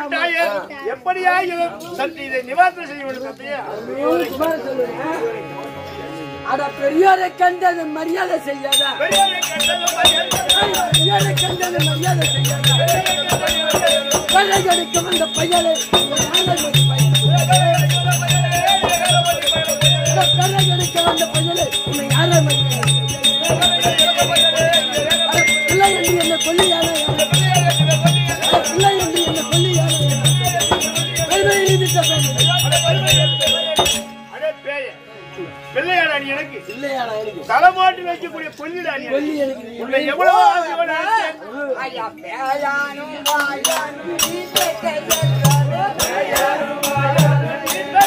விட்டாயே எப்படியாயிலும் சற்று இதை நிவாரணம் செய்ய வேண்டும் தந்தையே குமார் சொல்லுங்க அட பெரியோரை கண்டது மரியாதை செய்யாத பெரியோரை கண்டதும் மரியாதை பெரியோரை கண்டது மரியாதை செய்யாத கொலை கடிக்கும் அந்த பையனை கொலை கடிக்கும் அந்த பையனை உன்னை யாரை மதிக்கிறார்? அட பிள்ளை என்று என்னை கொல்லி யாரை அட பிள்ளை என்று என்னை கொல்லி யாரை பெருமை எழுதிட்ட பெண். அடே பேய பிள்ளையாடா நீ எனக்கு இல்லையாடா எனக்கு தலைமாட்டி வைக்கக்கூடிய பொல்லிடா நீ எனக்கு. கொல்லி எனக்கு நீ. உன்னை எவ்வளவு ஆசையோடு அழைத்தேன். ஐயா பேயானும் வாயானும் நீ பெற்ற செல்வமே. பேயானும் வாயானும்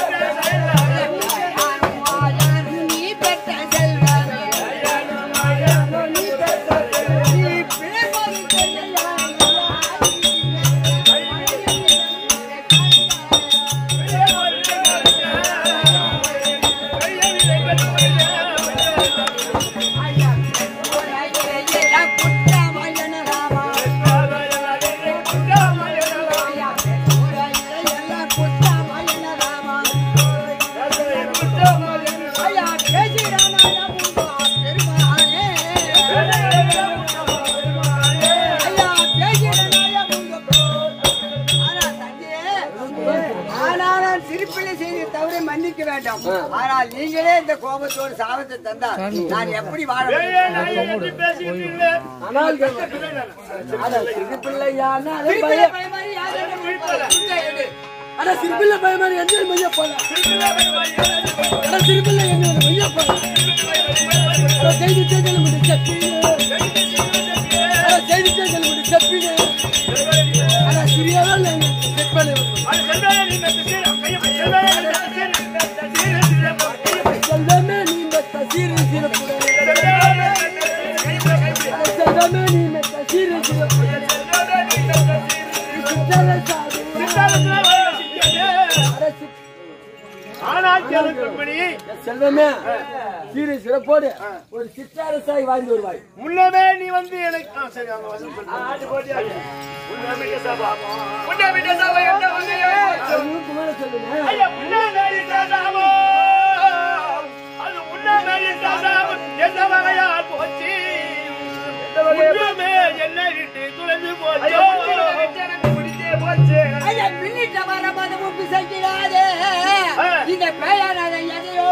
நீ பெற்ற செல்வமே. நீ பிழைப்பது ஐயா குற்றமயன ராமா ஐயா எல்லாம் குற்றமயன ராமா ஐயா பேசிடானாய முந்தா பெருமானே ஐயா பேசிடானாய முந்தா ஆனா தந்தையே ஆனாலும் சிரிப்பிலை செய்த தவறை மன்னிக்க வேண்டும் ஆனால் நீங்களே இந்த கோபத்தோடு சாபத்தை தந்தால் நான் எப்படி வாழ முடியும்? பேயே நாயே என்று பேசிக்கிட்டீர்களே. ஆனால் அட சிறுபிள்ளையான அது சிரிப்பிலை பயம் பயமாறி யாரும் சுத்த எடு. அட சிறுபிள்ளை பயமாரி எந்த மைய போல அட சிறுபிள்ளை என்ன மைய போல அட செய்தி தேர்தல் மட்டும் செப்பி அட செய்தி தேர்தல் மட்டும் செப்பி அட சிறியவள் செக் பண்ணி அது செல்வாயே நீ மெத்த சீர. கையை பிடி. செல்வாயே நீ மெத்த சீர. சீர, சீர. செல்வமே நீ மெத்த சீரு சிறப்புடன் செல்வாயே நீ மெத்த சீர. கையை பிடி, கையை பிடி. அட செல்வமே நீ மெத்த சீரு சிறப்புடன் செல்வாயே நீ மெத்த சீர. சித்தல சாது சித்தாலத்திலே வாழ சித்தியாதே. அட சித்த ஆனால் கேளு பெண்மணி செல்வமே சீரு சிறப்போடு ஒரு சிற்றாரசாய் வாழ்ந்து வருவாய் முன்னமே நீ வந்து எனக்கு ஆ, சரி அவங்க வசனம் சொல்லு. முன்னமே சபா. முன்னமே சபா என்ன வந்தீங்க? குமார சொல்லுங்க ஐயா, முன்னமே சபாவோ. அது முன்னமே சபாவோ. எந்த வகையால் போச்சு முன்னமே என்னை விட்டு தொலைந்து போச்சு ஐயா, பின்னிட்ட வரமதமும் பிசைக்கிறாதே. இந்த பேயானதை எதையோ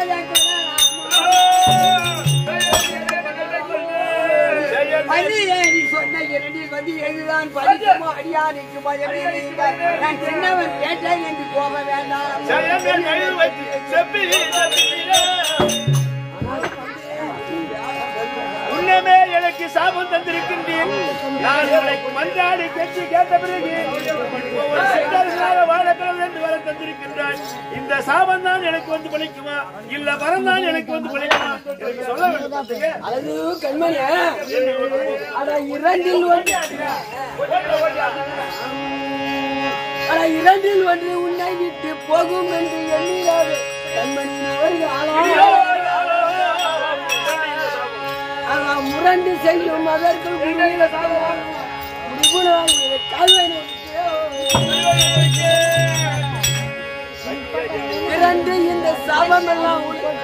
பெருமையாக்கிறாராம். பள்ளியே நீ சொன்ன இரண்டில் வந்து எதுதான் படிக்குமோ அடியாருக்கு பயமே நீங்கள். நான் சின்னவன் கேட்டேன் என்று போக வேண்டாம் ஜெயமே கை வச்சு செப்பிலி செப்பிலே. முன்னமே எனக்கு சாபம் தந்திருக்கின்றேன் நான் உனக்கு மன்றாடி கெஞ்சி கேட்ட பிறகு இப்போ ஒரு சித்தர்களாக வாழக்கிறது என்று வர தந்திருக்கின்றான் இந்த சாபம் தான் எனக்கு வந்து பலிக்குமா இல்ல வரம் தான் எனக்கு வந்து பலிக்குமா எனக்கு சொல்ல வேண்டும் தந்தையே. அழகு கண்மணி அட இரண்டில் ஒன்று அட இரண்டில் ஒன்று உன்னை விட்டு போகும் என்று எண்ணிடாது கண்மணி வருகாலம் ஆனா முரண்டு செய்யும் அதற்குள் முடிவுனாய் கால்வை இரண்டு இந்த சாபம் எல்லாம்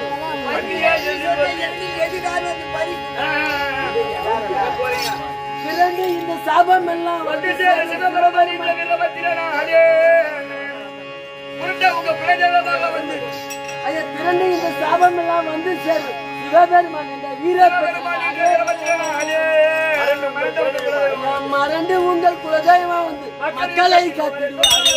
எதிரான பறி இரண்டு இந்த சாபம் எல்லாம் வந்து ஐயா திரண்டு இந்த சாபம் எல்லாம் வந்து சேரும் சிவபெருமான் என்ற வீரபெருமான் மறந்து உங்கள் குலதெய்வம் வந்து மக்களை காத்திடுவார்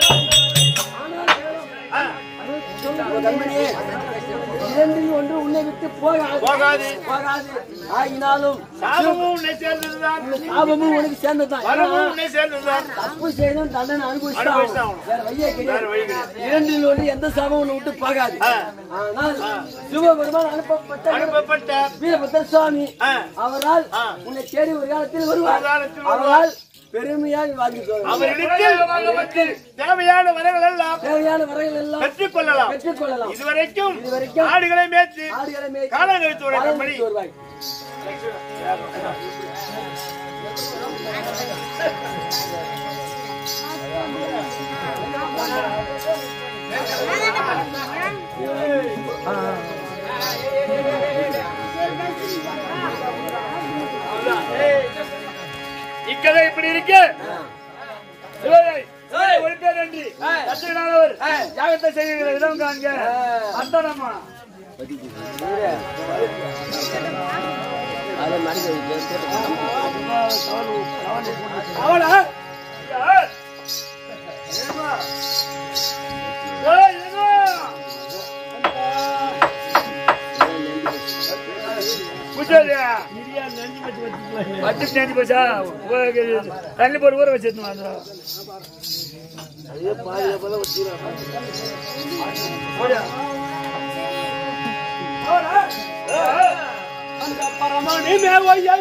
கண்மணியே இரண்டில் ஒன்று உன்னை விட்டு போகாது போகாது. போகாது ஆகினாலும் சாபமும் உன்னை சேர்ந்ததுதான் சாபமும் உனக்கு சேர்ந்ததுதான் வரமும் உன்னை சேர்ந்ததுதான் தப்பு செய்யணும் தண்டனை அனுபவிச்சுதான் அனுபவிச்சுதான் ஆகணும். வேற வழியே வேற வழி கிடையாது கிடையாது. இரண்டில் ஒன்று எந்த சாபம் உன்னை விட்டு போகாது ஆனால் சிவபெருமான் அனுப்பப்பட்ட அனுப்பப்பட்ட வீரபத்ர சுவாமி ஆ. அவரால் ஆ. உன்னை தேடி ஒரு காலத்தில் வருவார் ஒரு காலத்தில் வருவார். அவரால் பெருமையாக வாங்கி சொல்வார். அவரிடத்தில் தேவையான வரங்கள் எல்லாம் தேவையான வரைகள் எல்லாம் பெற்றுக் கொள்ளலாம் பெற்றுக் கொள்ளலாம் இதுவரைக்கும் இதுவரைக்கும் ஆடுகளை மேய்த்து ஆடுகளை மேய்த்து காலம் கழித்து ஒரு காலம் கண்மணி கழித்து வருவாய் இக்கதை இப்படி இருக்கு சிவகை, சிவகை ஒழிப்பே நன்றி தட்சிணானவர் யாகத்தை செய்கிற விதம் காண்க அர்த்தனம்மா அவளா ஏய், இருங்க. புரியுதா? வச்சு நெஞ்சு போச்சா ஊற- தண்ணி போட்டு ஊற வச்சிருந்தோம் அந்த பரமணி மேவைய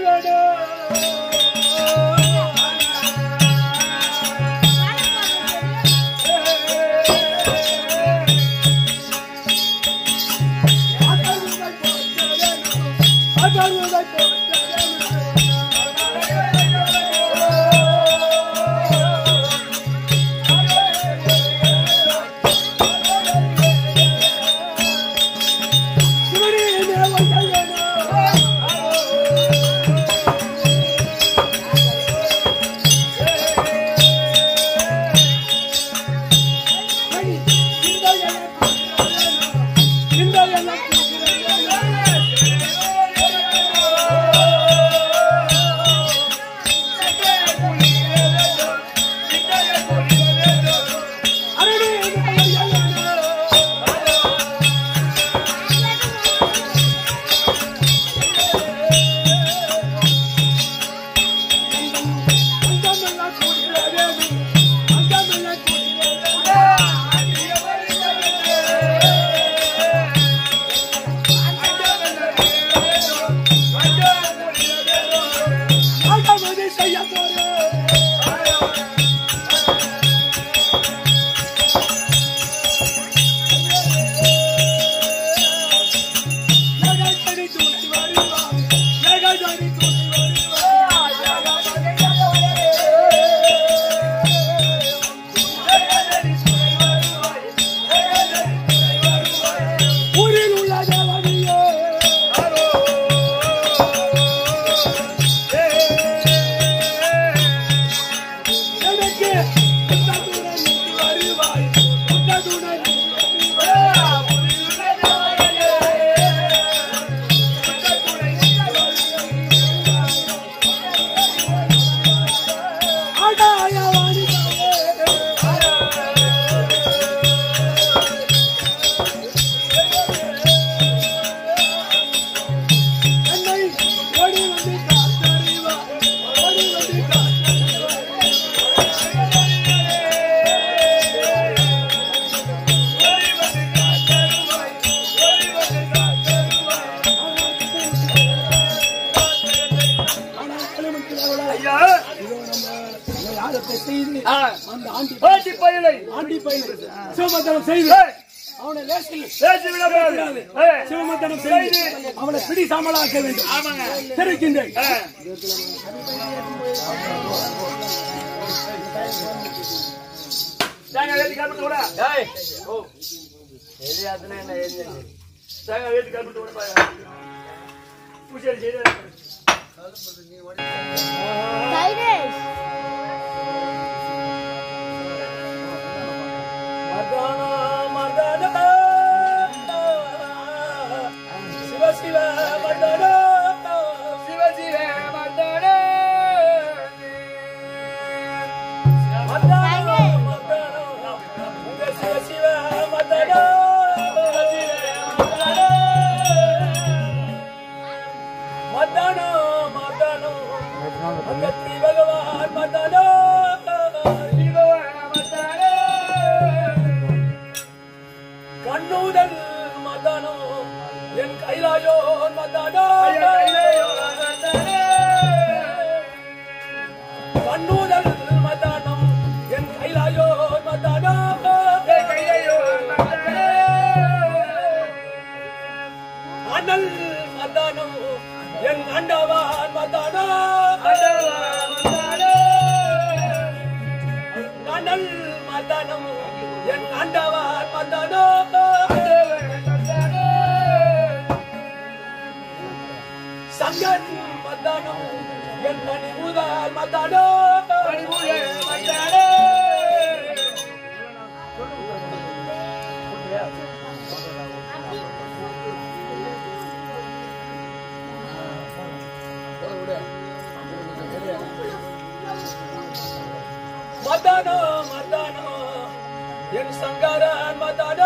ஐயா ஆ, ஆட்டி பயலை ஆண்டி பையன் சிவமந்தனம் செய்து ஏய், அவனை லேசில் பேசி விடக்கூடாது ஏய், சிவமந்தனம் செய்து அவனை பிடி சாமலாக்க வேண்டும் ஆமாங்க தெரிவிக்கின்றேன் ஆ. தேங்காய் வேட்டி கருப்பட்டு விட ஓ தேங்காய் வேட்டி கருப்பட்டு விட பாரு. பூஜை செய்து தைரேஷ் சிவ சிவ மர்தனே. சிவ மர்தனே. கண்ணுதல் மதனோ என் கைலாயோ மதனோ ஐயா, கையிலேயோ மர்தனே. கண்ணுதல் மதனம் என் கைலாயோ மதனோ ஏய், கையிலேயோ மர்தனே. அனல் மதனம் என் அண்டவான் மதனோ அடவா மர்தனே. அனல் ஆண்டவர் மதனோ சங்கன் மதனோ என் மணி முதல் மதனோ மதனோ மதனோ என் சங்கரன் மதனோ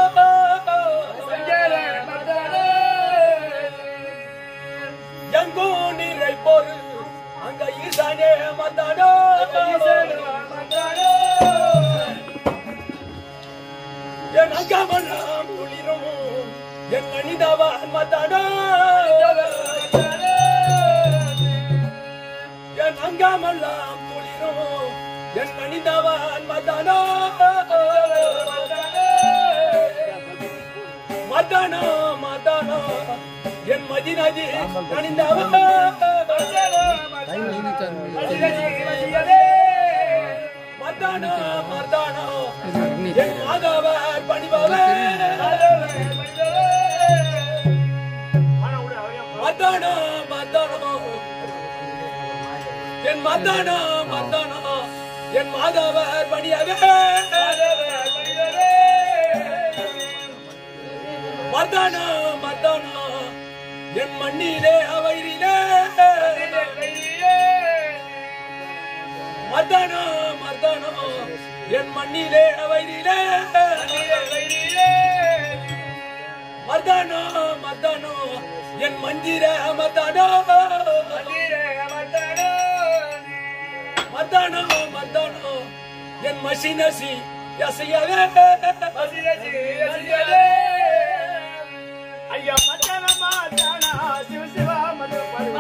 எங்கோ நீரை பொரு அங்க ஈசானே மதனோ என் அங்கமெல்லாம் குளிரும் என் மனிதவன் மதனோ என் அங்கமெல்லாம் குளிரும் என் மனிதவன் மதனோ மதனோ மதனோ என் மதினதி மனிதவன் மர்தானோ மர்தானோ என் மாதவர் பணிபவர் மர்தானோ மர்தானோ என் மர்தானோ மர்தானோ என் மாதவர் பணியவே மர்தானோ மர்தானோ என் மண்ணிலே அவரிலே மர்தானோ மர்தானோ என் மண்ணிலே அவரிலே மர்தானோ மர்தானோ என் மந்திர மர்தானோ மர்தானோ மர்தானோ என் மசினசி யசையவே ஐயா மச்சான மாச்சானா சிவ சிவா மது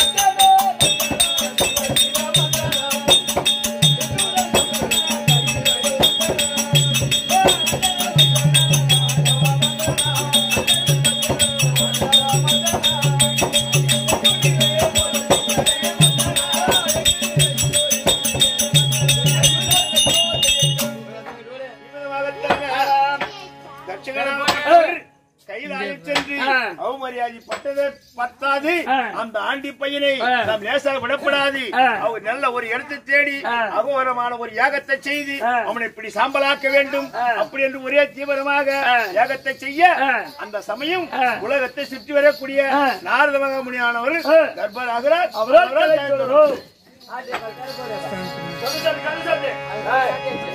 கைலாயம் சென்று அவமரியாதை பட்டது பத்தாது அந்த ஆண்டி பையனை நாம் லேசாக விடப்படாது அவர் நல்ல ஒரு இடத்தை தேடி அகோரமான ஒரு யாகத்தை செய்து அவனை இப்படி சாம்பலாக்க வேண்டும் அப்படி என்று ஒரே தீவிரமாக யாகத்தை செய்ய அந்த சமயம் உலகத்தை சுற்றி வரக்கூடிய நாரத மகாமுனியானவர் கர்ப்பராகிறார் அவரால் கேட்கிறோம். சொல்லு, சொல்லு, சொல்லு, சொல்லு.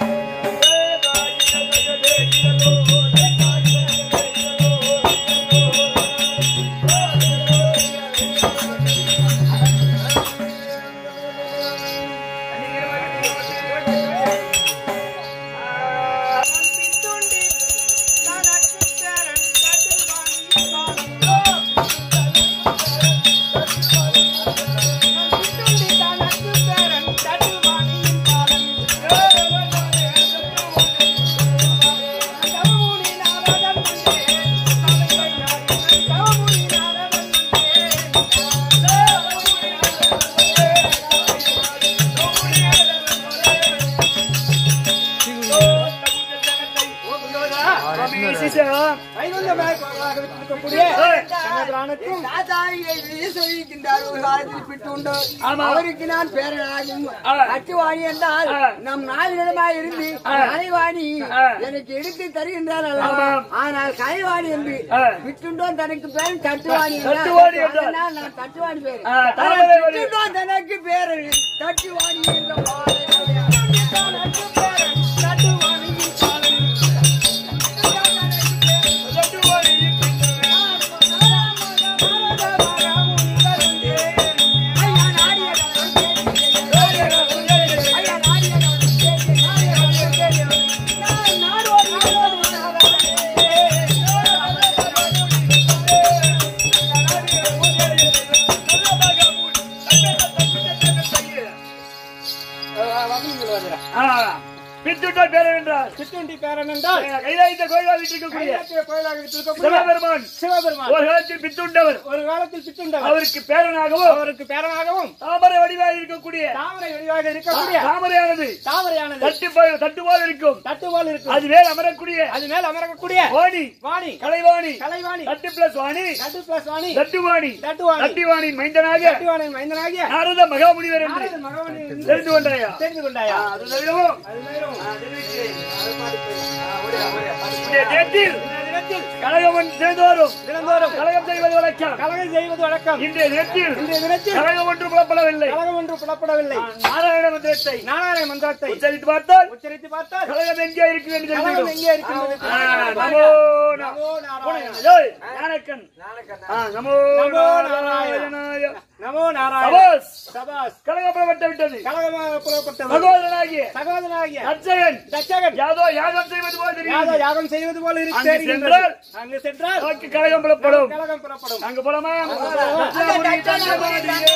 சொல்லியிருக்கின்றார் ஒரு காலத்தில் பிட்டுண்டு அவருக்கு நான் பேரனாகும் அச்சுவாணி என்றால் நம் நாளிடமாய் இருந்து கலைவாணி எனக்கு எடுத்து தருகின்றார் அல்லவா ஆனால் கலைவாணி என்று பிட்டுண்டோன் தனக்கு பேர் தட்டுவாணி தட்டுவாணி என்றால்? அதனால் நான் தட்டுவாணி பேர் ஆ, தலைவரே ஒரு- பிட்டுண்டோன் தனக்கு பேர் தட்டுவாணி என்ற பாடல். தனக்கு பேர் தட்டுவாணியின் பாடல். சித்துவிட்டார் பேரன் என்றார் சிற்றுண்டி பேரன் என்றால் கைலாயத்தை கோயிலாக வீட்டிருக்கக்கூடிய கைலாய கோயிலாக இருக்கக்கூடிய சிவபெருமான் சிவபெருமான் ஒரு காலத்தில் பித்துண்டவர் ஒரு காலத்தில் சிற்றுண்டவர் அவருக்கு பேரனாகவும் அவருக்கு பேரனாகவும் தாமரை வடிவாக இருக்கக்கூடிய தாமரை வடிவாக இருக்கக்கூடிய தாமரையானது தாமரையானது தட்டு போ- தட்டு போல் இருக்கும் தட்டுவால் இருக்கும் அது மேல் அமரக்கூடிய அது மேல் அமரக்கூடிய வாணி வாணி கலைவாணி கலைவாணி தட்டு பிளஸ் வாணி தட்டு பிளஸ் வாணி தட்டுவாணி தட்டுவாணி தட்டிவாணியின் மைந்தனாக தட்டுவானின் மைந்தனாகிய நாரத மகாமுனிவர் என்று நாரத மகவனின் என்று தெரிந்து கொண்டாயா தெரிந்து கொண்டாயா அது தவிரவும் அது மேலும் ஆ, தெரிவிக்கிறேன். இன்றைய தேதியில் இந்த தினத்தில் கழகம் தினந்தோறும் தினந்தோறும் கழகம் செய்வது வழக்கம் கலகம் செய்வது வழக்கம் இன்றைய நேரத்தில் இன்றைய தினத்தில் கழகம் ஒன்று புலப்படவில்லை கலகம் ஒன்று புலப்படவில்லை நாராயண மந்திரத்தை நாராயண மந்திரத்தை உச்சரித்து பார்த்தால் உச்சரித்து பார்த்தால் கழகம் எங்கே இருக்கு என்று கலகம் தெரிந்துவிடும். எங்கே இருக்கின்றது ஆ, நமோ நம- நமோ நாராயண ஏய், ஞானக்கண். ஆ, நமோ நமோ நாராயணாய. நமோ நாராயண சபாஸ். சபாஸ் கழகம் புறப்பட்டு விட்டது கலகமாக புலப்பட்டவர் சகோதரனாகிய சகோதரனாகிய அர்ச்சகன் தச்சகன் யாதோ யாகம் செய்வது போல் யாதோ தெரியும் யாகம் செய்வது போல இருக்கு அங்கு தெரிகின்றது. சென்றால் அங்கு சென்றால் நமக்கு கழகம் புலப்படும் கலகம் புறப்படும் அங்கு போலாமா தட்சாபுரி, தட்சாபுரியே.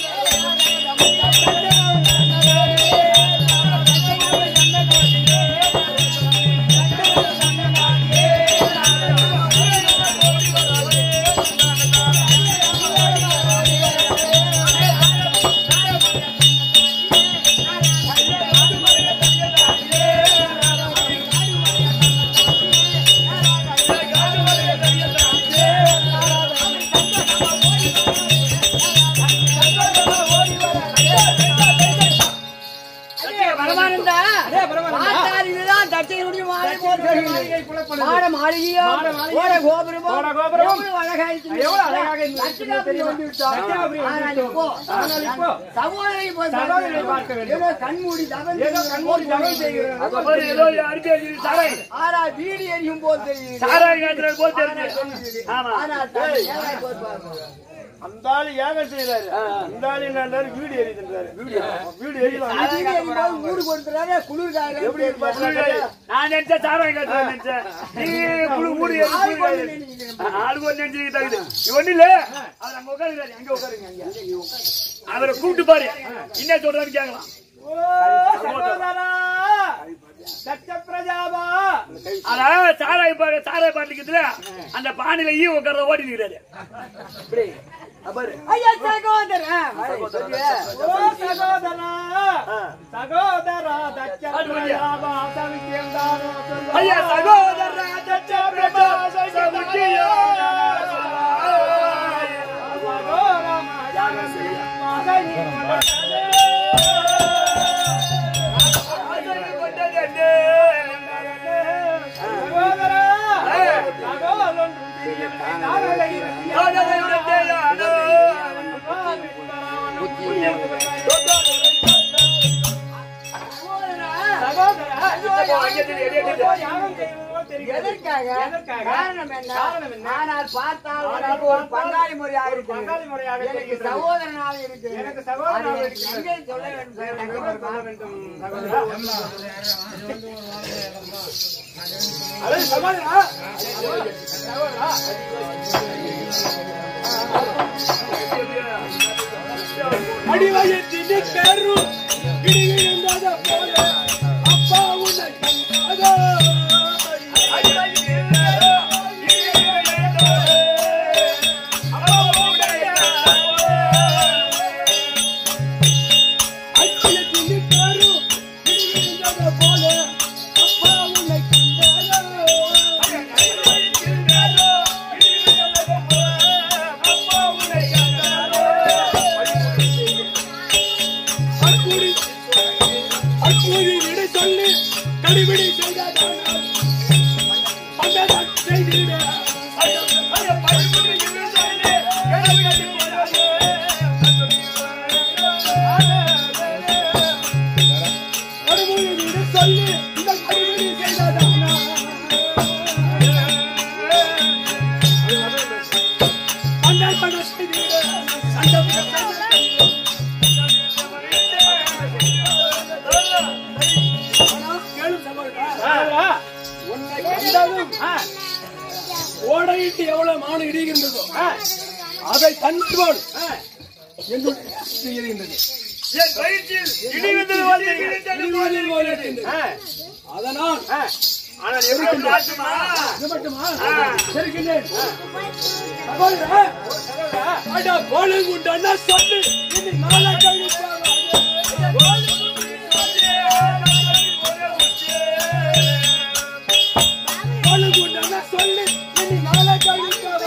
பரமானந்தா அதே பரமானந்தா. பார்த்தால் இதுதான் தச்சையினுடைய மாலை போல் தெரிகிறது. மாளிகை புலப்படுது. மாட மாளிகையோ மாட மாளிகை. ஓட கோபுரமோ ஓட கோபுரம். எவ்வளவு அழகா இருக்கிறது. எவ்வளவு அழகாக இருந்தது தட்சிணாபுரி தெரியுமா? வந்து விட்டோம். தட்சிணாபுரி வந்து ஆனால் விட்டோம். இப்போ ஆனால் இப்போ சகோதரை போய் சகோதரரை பார்க்க வேண்டும். ஏதோ கண்மூடி தவம் ஏதோ கண்மூடி தவம் செய்கிறது. ஒரு ஏதோ அரிசி அரிசி சாராய் ஆனா வீடு எரியும் போல் தெரியுது சாராய் காட்டுறது போல் தெரிஞ்சு ஆமா ஆனால் தன் ஏழை போல் பாருங்க. அந்த ஆளு யாகம் செய்யறாரு இந்த ஆளு என்ன வீடு எரியுதுன்றாரு வீடு வீடு எரியலாம் வீடு எரியும் போது ஊடு கொடுத்துறாரு குளிர்காக எப்படி நான் நினைச்சேன் சாராய் காட்டுறேன் நினைச்சேன் நீ புழு மூடி எரி, புழு காயுது. ஆளுக்கு ஒரு நினைச்சு தகுது இது ஒண்ணு இல்ல அவர் அங்க உட்காருங்க அங்க உட்காருங்க அங்க அவரை கூப்பிட்டு பாரு என்ன சொல்றான்னு கேட்கலாம் ஓ, சகோதரா தட்ச பிரஜாபா ஆனா சாராய் பா சாராய் பாட்டுக்குதுல அந்த பானையில ஈ உட்கார ஓடி நிற்கிறாரு ஐயா சகோதரன் ஓ சகோதரா சகோதரா தட்ச பிரஜாபா சவிக்கியந்தாரோ ஐயா சகோதர தச்ச பிரபா சமுக்கியோ எதற்காக எதற்காக? காரணம் என்ன காரணம் என்ன? ஆனால் பார்த்தால் ஆனால் உனக்கு ஒரு பார்த்தால் பங்காளி முறையாக ஒரு இருக்கிறது. பங்காளி முறையாக எனக்கு இருக்கிறது. சகோதரனாக இருக்கிறது எனக்கு சகோதரனாக அதை இருக்கிறது. எங்கே சொல்ல வேண்டும் சொல்ல சகோதரன்? வேண்டும் சகோதரா. அது சகோதரா சகோதரா அடிவயத்தின் பெரும் இடியிருந்தத போல அப்பா உன்னை கண்டாதோ அடிவயத்தின் பெரும் இடியிருந்தத போல அப்பா உன்னை கண்டாதோ அக்குடி அக்குடி விடை சொல்லி கடிபிடி செய்தார்கள் அந்த செய்திட மறுமொழி விடை சொல்லி இந்த கடிபிடி செய்தார்கள் அந்த பண செய்திட அந்த கேளு சகோதரா சகோதரா உன்னை கண்டதும் ஓடையிட்டு எவ்வளவு மானு இடிகின்றதோ அதை கண்டோல் என்னுடைய ஆசை எரிகின்றது என் பயிற்சியில் இடி வந்தது போல் தெரிகிறது. இடிவானில் போல் இருக்கின்றது. அதனால் ஆனால் எப்படி மாற்றுமா இது மட்டுமா இருக்கின்றேன் சகோதரா அட கோலிங்குண்டன்னா சொல்லு இனி நாளை கழிப்பாங்க கோலிங்குண்டன்னா சொல்லு இனி நாளை கழிப்பாங்க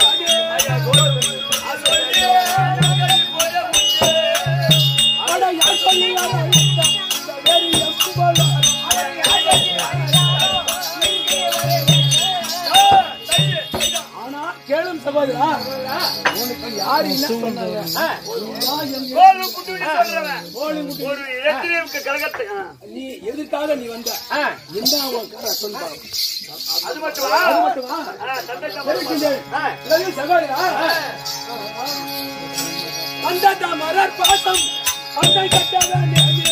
அட யார் சொல்லுவாங்க வேறு எப்பு போல ஆனா கேளும் சகோதரா உனக்கு யாரு என்ன சொன்னாங்க நான் என் கோலும் குண்டுனி சொல்றவன். கோலிங்குண்டு ஒரு எத்திரிக்கு கழகத்தை ஆ. நீ எதுக்காக நீ வந்த என்ன அவன் கதை சொல்லுங்க அது மட்டுமா அது மட்டுமா ஆ, தந்தை தம்பி. இருக்கின்றேன். ஆ. பிறகு சகோதரா அந்த மலர் பாசம் அந்த கட்ட வேண்டிய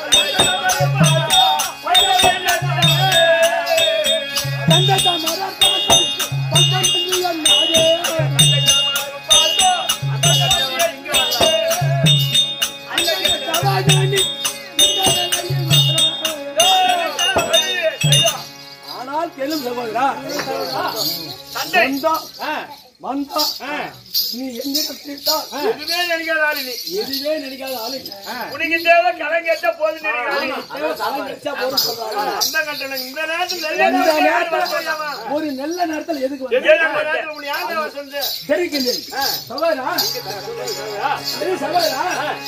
அந்த மலர் பாசம் அந்த நாடே சவாஜானி ஆனால் கேளும் சகோதரா தந்தை. வந்தா வந்தா நீ என்னிடம் தீர்த்தால் எதுவுமே நினைக்காத ஆளு நீ. எதுவே நினைக்காத ஆளு உனக்கு தேவை கடன் கேட்டா போதும் நினைக்கிற ஆளு நீ. தேவை காலம் கிடைச்சா போதும் சொல்றாங்க. அந்த கட்டணம் இந்த நேரத்துல நல்ல இந்த நேரத்துல யார் வர நேரத்துல முடியாமா? ஒரு நல்ல நேரத்தில் எதுக்கு எது வந்து இந்த நேரத்துல உன்னை யார் வர சொன்னது? தெரிவிக்கின்றேன் சகோதரா சரி சகோதரா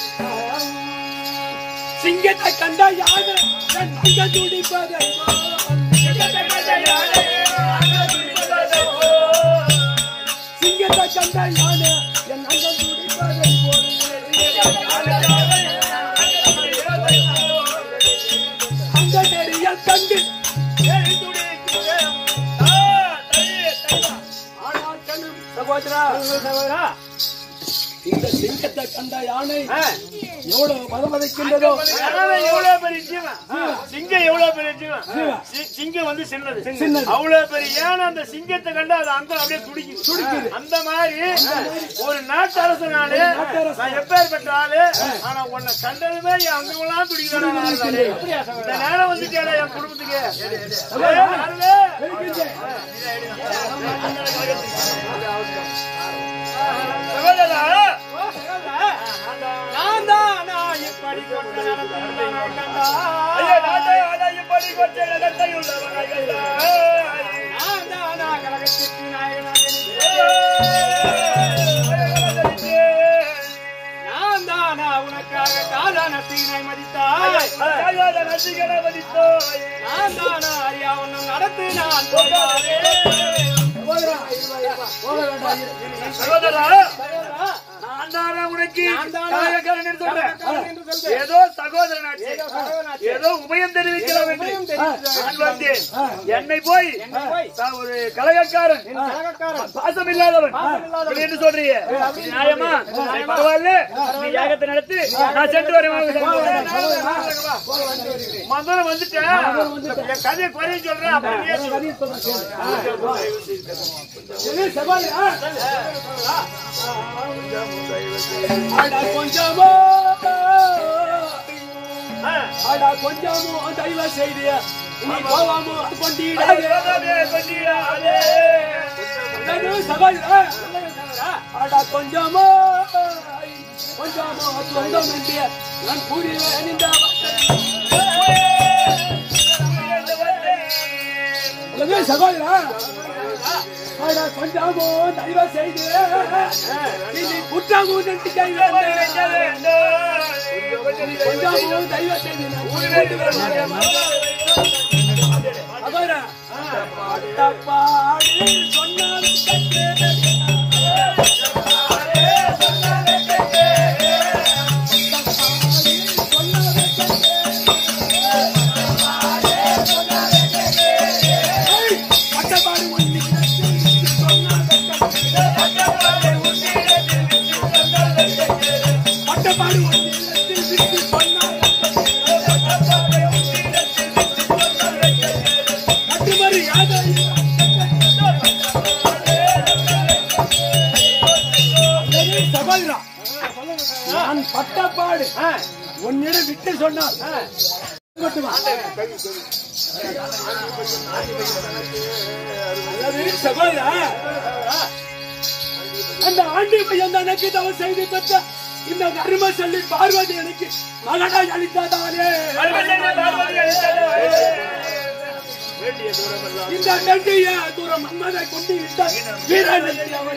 சிங்கத்தை கண்டா யாரு என் சிங்க துடிப்பதை சிங்கத்தை கண்டா யாரு என் அங்கம் துடிப்பதை அந்த நெறியல் கண்டு ஆனால் கண்ணும் சகோதரா சகோதரா இந்த சிங்கத்தை கண்ட யானை எவ்வளவு பதமதைக்கின்றதோ யானை எவ்வளவு பெரிய ஜீவன்? சிங்கம் எவ்வளவு பெரிய ஜீவன்? சி- சிங்கம் வந்து சின்னது சின்னது. அவ்வளவு பெரிய யானை அந்த சிங்கத்தை கண்டு அது அங்க அப்படியே துடிக்குது அந்த மாதிரி ஒரு நாட்டு அரசனாலே நான் எப்பேற்பட்ட ஆளு ஆனா உன்னை கண்டதுமே என் அங்கெல்லாம் துடிக்கிறான் இந்த நேரம் வந்துட்டேடா என் குடும்பத்துக்கு ஏய், யாருமே? சகோதரா, நான் தானா இப்படி கொண்ட நடந்தேன் கண்டா. ஐயா, நாட்டை ஆள இப்படி கொச்சை நடத்தையுள்ளவனை கண்டாய். நான் தானா கழகத்திற்கு நாயகனாக நான் தானா உனக்காக காலான தீனை மதித்தாய் நான் தானா அறியா உன்னும் நடத்து நான் போகாதே சகோதரா நான் தானே உனக்கு நாயகன் என்று சொல்றேன். ஏதோ சகோதரனாச்சு ஏதோ உபயம் தெரிவிக்கிறோம் என்று நான் வந்தேன் என்னை போய் நான் ஒரு கலகக்காரன் பாசம் இல்லாதவன் இப்படி என்று சொல்றீங்க இது நியாயமா சரி, பரவாயில்ல நீ யாகத்தை நடத்தி நான் சென்று வரேன் மதுரை வந்துட்டேன் என் கதையை குறைய சொல்றேன் அப்படியே அட கொஞ்சமோ ஆ. அட கொஞ்சமோ தயவு செய்து நீ போவாமோ கொண்டிடாதே சகோதரா அட கொஞ்சமோ கொஞ்சமோ சொந்தம் என்று நான் கூறுவேன் இந்த அல்லது சகோதரா அட கொஞ்சமோ தயவு செய்து நீ குற்றமோ நன்றி கைவேன் கொஞ்சமோ தயவு செய்து நான் கூறுவேன் சகோதரா பட்டப்பாடி சொன்னாலும் பட்டப்பாடு ஒன்று பட்டப்பாடு ஒன்று சொன்னால் கட்டுமறி யாதாரி சகோதரா நான் பட்டப்பாடு உன்னிடம் விட்டு சொன்னால் மட்டுமா அதாவது சகோதரா அந்த ஆண்டி பையன் எனக்கு தவறு செய்து பெற்ற இந்த தர்ம சொல்லி பார்வதி எனக்கு மகனாய் அளித்ததாலே இந்த நெட்டிய தூரம் மன்மதை கொண்டு விட்ட வீரநந்தி அவன்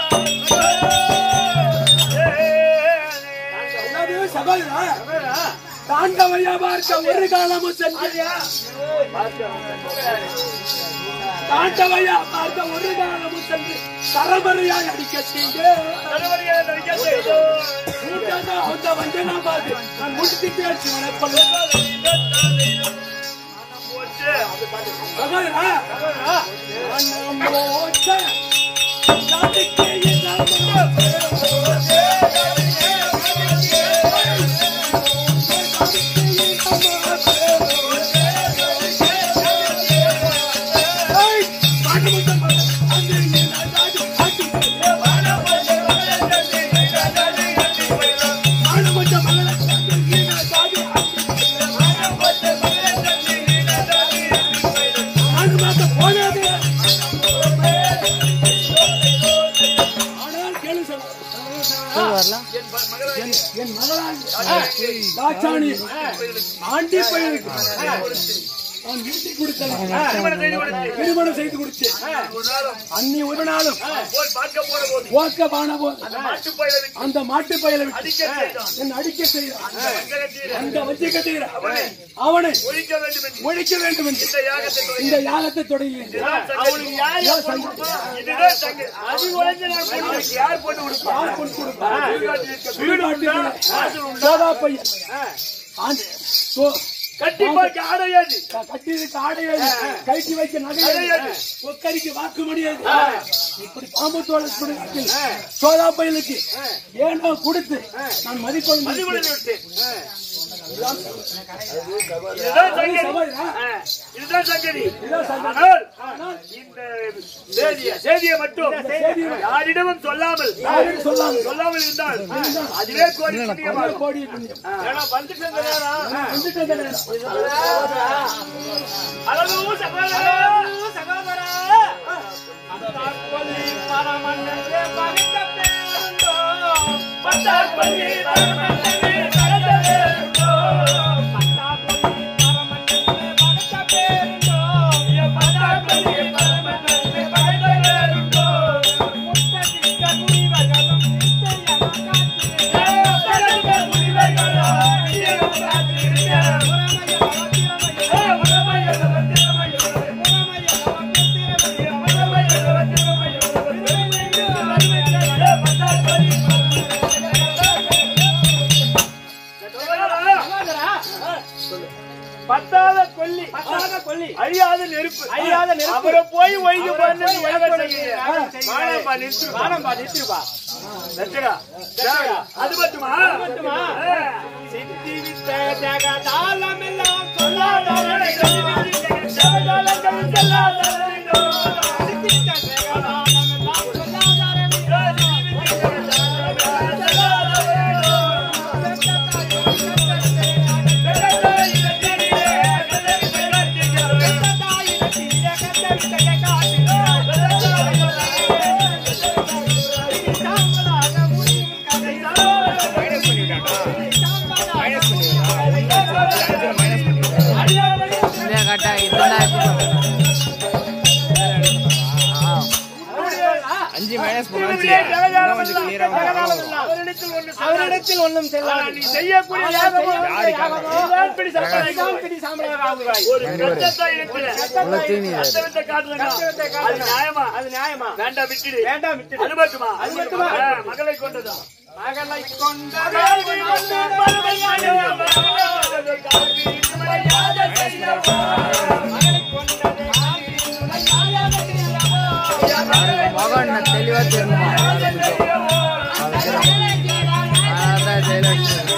அதாவது சகோதரா தாண்டவையா பார்க்க ஒரு காலமும் சென்று தாண்டவையா பார்க்க ஒரு காலமும் சென்று தரமறையாய் அடிக்க செய்து கூட்டமா அந்த வஞ்சனா பார்த்து நான் முடித்து பேச்சு சகோதரா மனம் போச்ச ஜாதிக்கு ஆனால் கேளு சார். என்- என் மகளான் தாட்சாணி ஆண்டி பையனுக்கு நான் வீட்டை கொடுத்தேன் திருமணம் செய்து கொடுத்தேன் அன்னி ஒரு நாளும் ஓக்க பான போது அந்த மாட்டு பயலை விட்டு என் அடிக்க செய்தான் அந்த வஞ்சிக்க செய்கிற அவனை ஒழிக்க வேண்டும் என்று இந்த யாகத்தை தொடங்கினேன் அவனுக்கு யார் யார் பொண்ணு கொடுப்பா? இதுதான் தங்க. அது உழைஞ்ச நான் பொண்ணு கொடுக்க. யார் பொண்ணு கொடுப்பா? யார் கொண்டு கொடுப்பா? வீடு உண்டா? சோதா பையன் ஆண்டு சோ- கட்டி பார்க்க ஆடையாது கட்டியதுக்கு ஆடையாது கைக்கு வைக்க நகையாது கொக்கரிக்கு வாக்கு முடியாது இப்படி பாம்பு தோலை கொடுத்து சோதா பையனுக்கு ஏனோ கொடுத்து நான் மதிக்கொண்டு மதிமொழி விட்டு. இதுதான் சங்கதி. ஆ, இதுதான் சங்கதி. ஆனால் ஆனால் இந்த செய்தியை செய்தியை மட்டும் யாரிடமும் சொல்லாமல் சொல்லாமல் சொல்லாமல் இருந்தால் அதுவே கோடி புண்ணியமாகும். கோடி புண்ணியம் ஏன்னா வந்துட்டு இருந்த நேரம் வந்துட்டு இருந்த நேரம். அளவு சகோதரா சகோதரா பத்தாற்பள்ளி பரமன்னே பகிர்ந்த பேருண்டோ பத்தாற்பள்ளி பரமன்னே பகிர்ந்த பேருண்டோ பத்தாற்பள்ளி பரமன்னே பகிர்ந்த பேருண்டோ பத்தாற்பள்ளி பரமன்னே பகிர்ந்த பேருண்டோ முத்ததிக்க முனிவர்களும் நிச்சயமாக காத்திருக்க முனிவர்களும் நிச்சயமாக பத்தாத கொல்லி பத்தாத கொல்லி அழியாத நெருப்பு அழியாத நெருப்பு அவரை போய் ஒய்து பண்ணி மானம்பா நிறுத்து மானம்பா நிறுத்துப்பா லட்சகா அது மட்டுமா மட்டுமா சித்தி வித்த ஜகதாலம் எல்லாம் சொல்லாதவனை ஜகதாலங்கள் சொல்லாதவனை சித்தி வித்த ஜகதாலம் எல்லாம் அஞ்சு மைனஸ் போனாச்சு இன்னும் கொஞ்சம் கிளியரா அவரிடத்தில் ஒன்று அவரிடத்தில் ஒன்றும் செல்லாது நீ செய்யக்கூடிய யாகமோ இதுதான் பிடி சாம்பலாய் இதுதான் பிடி சாம்பலாய் ஆகுவாய் ஒரு கஷ்டத்தை இருக்கிற கஷ்டத்தை காட்டுறா அது நியாயமா அது நியாயமா வேண்டாம் விட்டுடு வேண்டாம் விட்டுடு அது மட்டுமா அது மட்டுமா மகளை கொண்டதா மகளை கொண்ட மகன் நான் தெளிவா தெரியுமா அதான் ஜெயலட்சுமி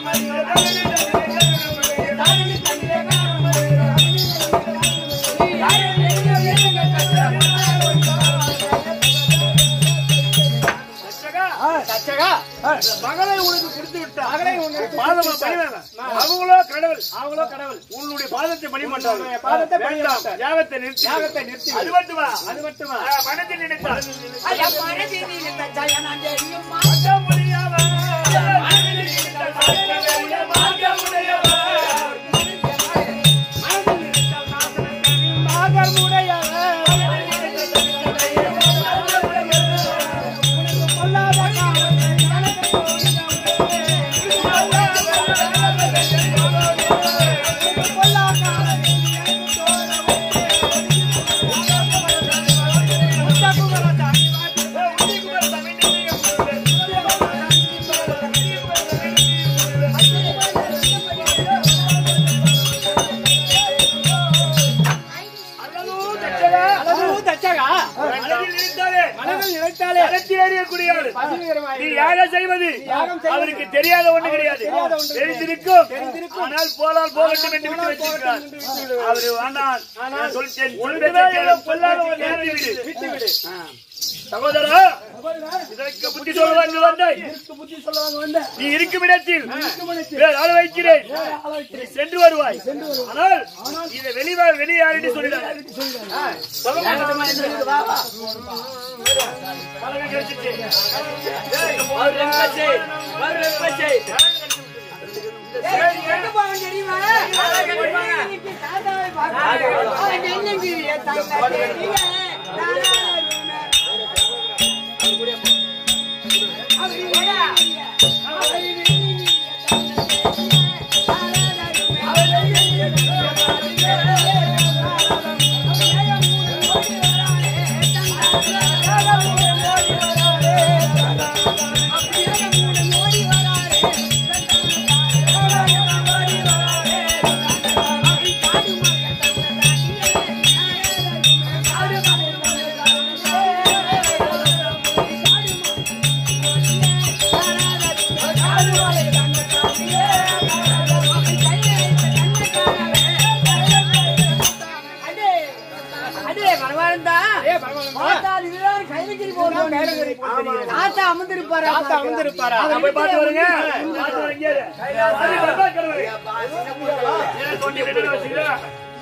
ஆ தச்சகா மகளை உனக்கு கொடுத்து விட்டா மகளை உனக்கு பாதமா பணிவாங்க அவங்களோ கடவுள் அவங்களோ கடவுள் உன்னுடைய பாதத்தை பணி மாட்டாங்க உன்னுடைய பாதத்தை பணி வேண்டாம். மாட்டார். யாகத்தை நிறுத்தி யாகத்தை நிறுத்தி அது மட்டுமா அது மட்டுமா ஆ, மனதில் நினைத்தார் ஐயா மனதில் நினைத்த ஜெயனான் தெரியுமா மாற்றம் முடியாமல் மனதில் நினைத்தார் சாஸ்திரவேய மாற்றமுடையவர். அளவு தச்சகா மனதில் நினைத்தாரே மனதில் நினைத்தாலே களத்தில் எறியக்கூடிய ஆளு. பதிவீரமாய் நீ யாகம் செய்வது யாகம் செய்வது அவருக்கு தெரியாத ஒண்ணு கிடையாது தெரியாத ஒன்று தெரிந்திருக்கும் ஆனால் போனால் போகட்டும் என்று விட்டு வச்சிருக்கிறார் அவரு வேண்டாம் நான் சொல்லிட்டேன் சொல்லிட்டேன் பொல்லாத ஒரு நேரத்தை விடு விட்டு விடு சகோதரா இதற்கு புத்தி சொல்ல வந்து வந்தாய் புத்தி சொல்லுவாங்க வந்த நீ இருக்கும் இடத்தில் வேறு ஆள் வைக்கிறேன் நீ சென்று வருவாய் ஆனால் இதை வெளியே வெளியே யாரிட்டு சொல்லிடாத பலகை கிடைச்சிட்டு. ஏய், நீ எங்க போகணும் தெரியுமா? இன்னைக்கு தாத்தாவை பார்க்கணும். அவன் என்னங்கிறிய தாத்தா தெரியல. தானா ரூம. அவர் இல்லையா? அவர் இல்லையா? தானா ரூம. அவர் இல்லையா? அடே, அடே, பரவாயில்லடா. பார்த்தா இதுதான் கைலகிரி போடுறோம். தாத்தா அமர்ந்திருப்பாரா தாத்தா அமர்ந்திருப்பாரா? நான் போய் பார்த்து வரேங்க. பார்த்து வரேன் இங்கே இரு. அது பாப்பா கடவுளே. ஏன் தொண்டி வெளியில வச்சுக்கிறா?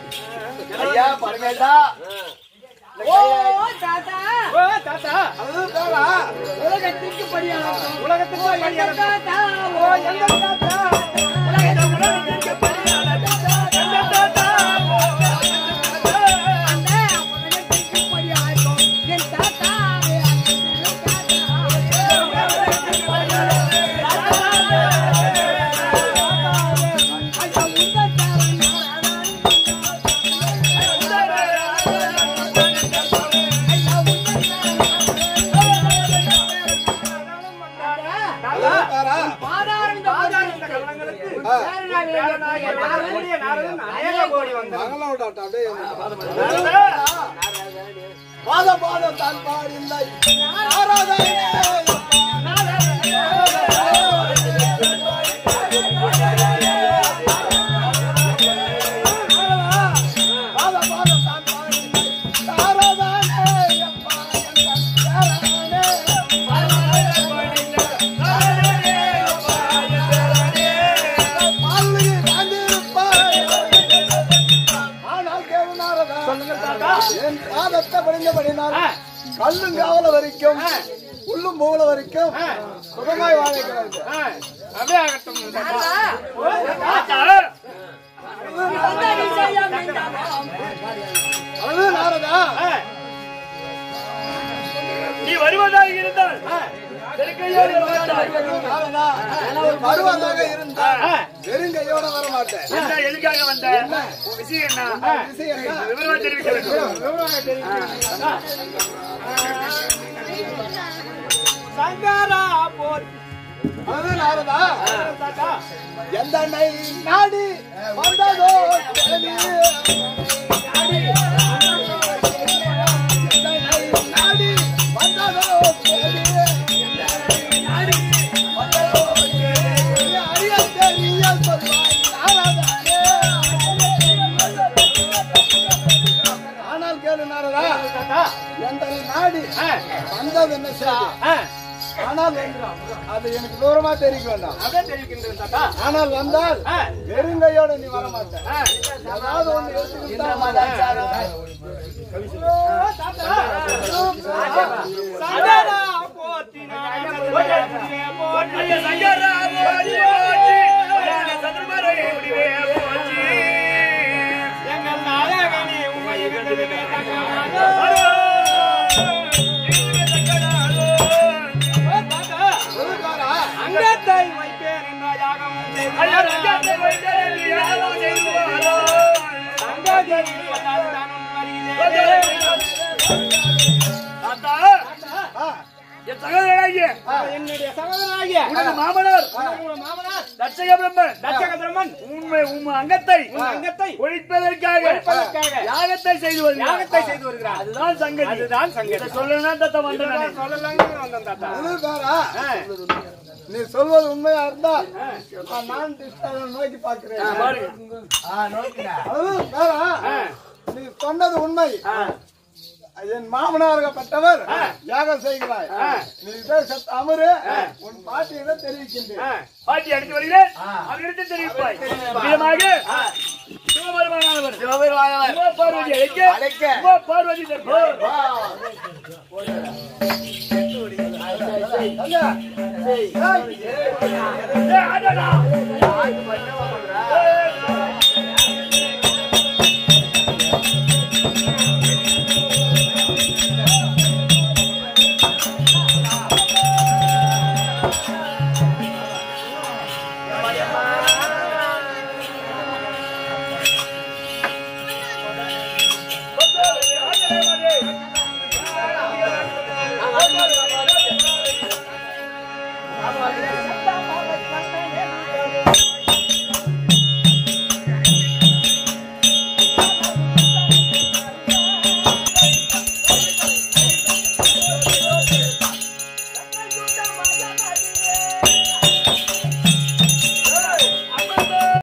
ஓ தாத்தா ஓ தாத்தா உலகத்திற்கு படியாகும் உலகத்துக்கு எங்க தாத்தா ஓ எங்க தாத்தா உலகத்திற்கு பரியாள தாத்தா, எந்த தாத்தா? அந்த உலகத்திற்கு படியாகும் என் தாத்தாவே என் பாதாரம் இந்த கலங்களுக்கு நாரதனுடைய நாரதன் அநேக கோடி வந்தார் பாத பாத தான் பாடில்லை நாராதனே பாத பாத தான் பாடில்லை நாராதனே அப்பா எங்கள் நாராயணே பால்லுக்கு தாண்டிருப்பாய். ஆனால் கேளு நாரதா. என் பாதத்தை படிந்தபடினால் கல்லும் காவல வரைக்கும் உள்ளும் போல வரைக்கும் சுகமாய் வாழ்கிறது அப்படியே ஆகட்டும் தாத்தா. தாத்தா, அது நாரதா நீ வருவதாக இருந்தால் தெருக்கையோடு வருவதாக நாரதா வருவதாக இருந்தா வெறுங்கையோட வர மாட்டேன் என்ன எதுக்காக வந்த உன் விஷயம் என்ன விஷயம் என்ன? விவரமா தெரிவிக்க வேண்டும் சங்கரா போர் அது நாரதா தாத்தா எந்த நாடி வந்ததோ தேடி. எந்த நாடி வந்ததோ தேடி. அறிய தெரிய சொல்வாய் நாரதானே. ஆனால் கேளு நாரதா தாத்தா எந்த நாடி ஆ, வந்தது என்ன செய்தி ஆ, ஆனால் வேண்டாம். அது எனக்கு தூரமா தெரிவிக்க வேண்டாம் அப்படியே தெரிவிக்கின்றேன் தாத்தா ஆனால் வந்தால் ஆ. வெறுங்கையோட நீ வர மாட்ட ஆ. ஏதாவது ஒண்ணு எடுத்துக்கிட்டு தான் வா. சங்கரா போற்றினாய் போற்றி சங்கரா போற்றி போற்றி சதுர்மறை முடிவே போற்றி எங்கள் நாயகனே உமை கண்டதுமே தக்காதோ. ஓ தாத்தா, அங்கத்தை வைப்பேன் என்ற யாகமும் செய்து சங்கதி வந்தால் தான் ஒன்று ஆ. என் சகோதரனாகிய என்னுடைய சகோதரனாகிய உனது மாமனார் உங்கள் மாமனார் தட்சக பிரம்மன் தட்சக பிரம்மன் உண்மை உம் அங்கத்தை உன் அங்கத்தை ஒழிப்பதற்காக ஒழிப்பதற்காக யாகத்தை செய்து வருகிறார் யாகத்தை செய்து வருகிறார் அதுதான் சங்கதி அதுதான் சங்கதி. இதை சொல்லணும்னா தத்த வந்தேன் நானு. சொல்லலாங்க வந்தேன் தாத்தா இது பேரா? நீ சொல்வது உண்மையா இருந்தால் நான் கிருஷ்ணனை நோக்கி பார்க்கிறேன் அது பேரா? நீ சொன்னது உண்மை என் மாமனார்கப்பட்டவர் யாகம் செய்கிறாய் நீ இதை சத்து அமரு உன் பாட்டியிட தெரிவிக்கின்றேன் பாட்டி அடித்து வருகிறேன் அவரிடத்தில் தெரிவிப்பாய் விதமாக சிவபெருமானவர் சிவபெருமானவர் உமா பார்வதி அழைக்க உமா பார்வதி தற்போது ஏய், அடடா. ஆண்டவரே,